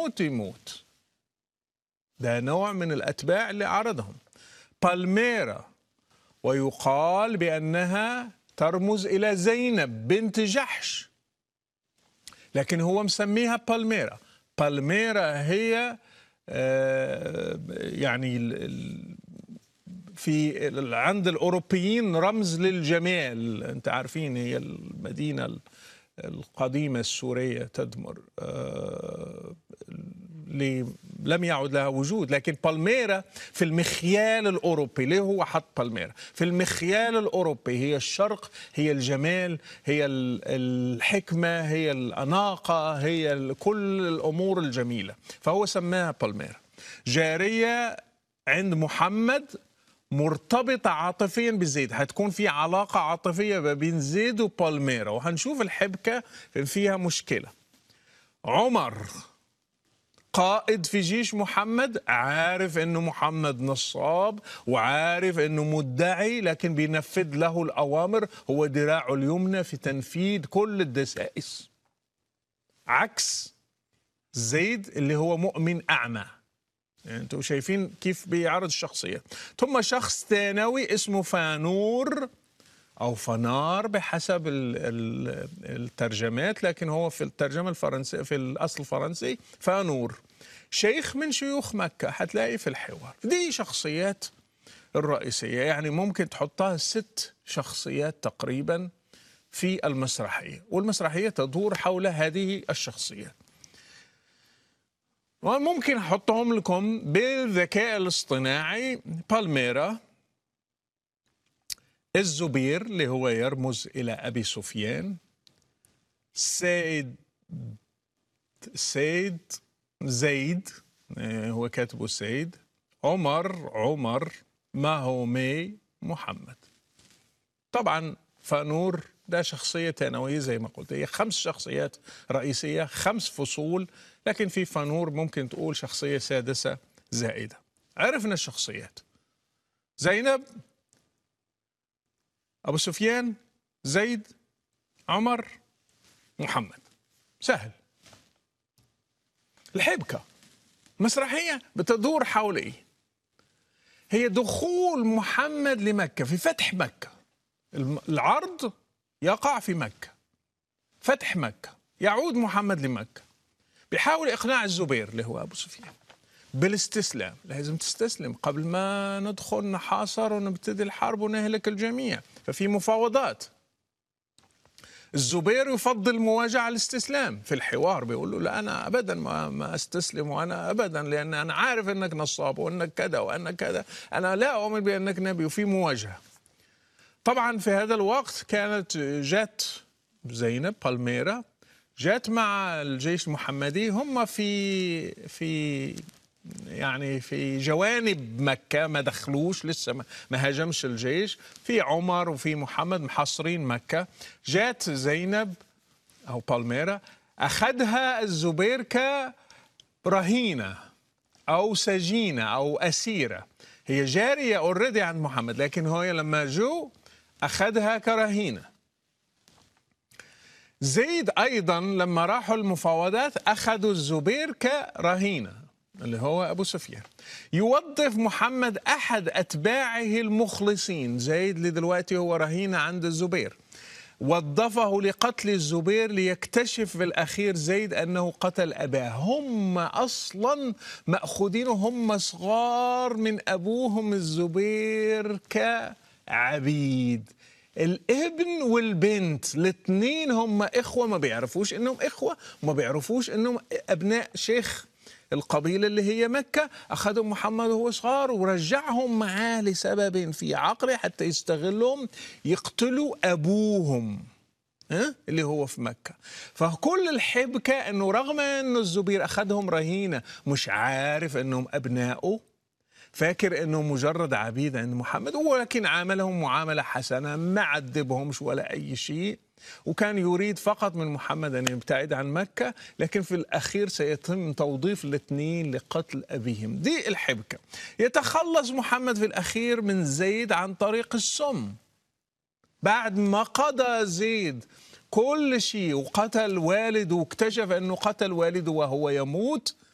يموت يموت ده نوع من الأتباع اللي عرضهم بالميرا ويقال بأنها ترمز إلى زينب بنت جحش لكن هو مسميها بالميرا بالميرا هي آه، يعني ال- ال- في ال- عند الأوروبيين رمز للجمال أنت عارفين هي المدينة ال- القديمة السورية تدمر آه، اللي لم يعد لها وجود لكن بالميرا في المخيال الأوروبي ليه هو حط بالميرا في المخيال الأوروبي هي الشرق هي الجمال هي ال- الحكمة هي الأناقة هي ال- كل الأمور الجميلة فهو سماها بالميرا جارية عند محمد مرتبطة عاطفيا بزيد هتكون في علاقة عاطفية ما بين زيد وبالميرا وهنشوف الحبكة فيها مشكلة عمر قائد في جيش محمد عارف انه محمد نصاب وعارف انه مدعي لكن بينفذ له الاوامر هو ذراعه اليمنى في تنفيذ كل الدسائس عكس زيد اللي هو مؤمن اعمى يعني انتوا شايفين كيف بيعرض الشخصية ثم شخص ثانوي اسمه فانور او فنار بحسب ال- ال- الترجمات لكن هو في الترجمه الفرنسيه في الاصل الفرنسي فانور شيخ من شيوخ مكه حتلاقي في الحوار دي شخصيات الرئيسيه يعني ممكن تحطها ست شخصيات تقريبا في المسرحيه والمسرحيه تدور حول هذه الشخصيات وممكن احطهم لكم بالذكاء الاصطناعي بالميرا الزبير اللي هو يرمز إلى أبي سفيان سيد سيد زيد آه، هو كاتبه سيد عمر عمر ماهومي محمد طبعا فانور ده شخصية ثانوية زي ما قلت هي خمس شخصيات رئيسية خمس فصول لكن في فانور ممكن تقول شخصية سادسة زائدة عرفنا الشخصيات زينب أبو سفيان زيد عمر محمد سهل الحبكة مسرحية بتدور حول إيه هي دخول محمد لمكة في فتح مكة الم- العرض يقع في مكة فتح مكة يعود محمد لمكة بيحاول إقناع الزبير اللي هو أبو سفيان بالاستسلام لازم تستسلم قبل ما ندخل نحاصر ونبتدي الحرب ونهلك الجميع ففي مفاوضات الزبير يفضل مواجهة على الاستسلام في الحوار بيقول له لا أنا أبدا ما, ما أستسلم وأنا أبدا لأن أنا عارف أنك نصاب وأنك كذا وأنك كذا أنا لا أؤمن بأنك نبي وفي مواجهة طبعا في هذا الوقت كانت جات زينب بالميرا جات مع الجيش المحمدي هم في في يعني في جوانب مكة ما دخلوش لسه ما- ما هاجمش الجيش في عمر وفي محمد محاصرين مكة جات زينب أو بالميرا أخذها الزبير كرهينة أو سجينة أو أسيرة هي جارية اوريدي عند محمد لكن هو لما جو أخذها كرهينة زيد ايضا لما راحوا المفاوضات اخذوا الزبير كرهينه اللي هو ابو سفيان يوظف محمد احد اتباعه المخلصين زيد اللي دلوقتي هو رهينه عند الزبير وظفه لقتل الزبير ليكتشف في الاخير زيد انه قتل اباه هم اصلا ماخوذين هم صغار من ابوهم الزبير كعبيد الابن والبنت الاثنين هم اخوه ما بيعرفوش انهم اخوه وما بيعرفوش انهم ابناء شيخ القبيله اللي هي مكه اخذهم محمد وهو صغار ورجعهم معاه لسبب في عقله حتى يستغلهم يقتلوا ابوهم ها؟ اللي هو في مكة فكل الحبكة أنه رغم أنه الزبير أخذهم رهينة مش عارف أنهم أبنائه فاكر انه مجرد عبيد عند محمد ولكن عاملهم معامله حسنه ما عذبهمش ولا اي شيء وكان يريد فقط من محمد ان يبتعد عن مكه لكن في الاخير سيتم توظيف الاثنين لقتل ابيهم دي الحبكه يتخلص محمد في الاخير من زيد عن طريق السم بعد ما قضى زيد كل شيء وقتل والده واكتشف انه قتل والده وهو يموت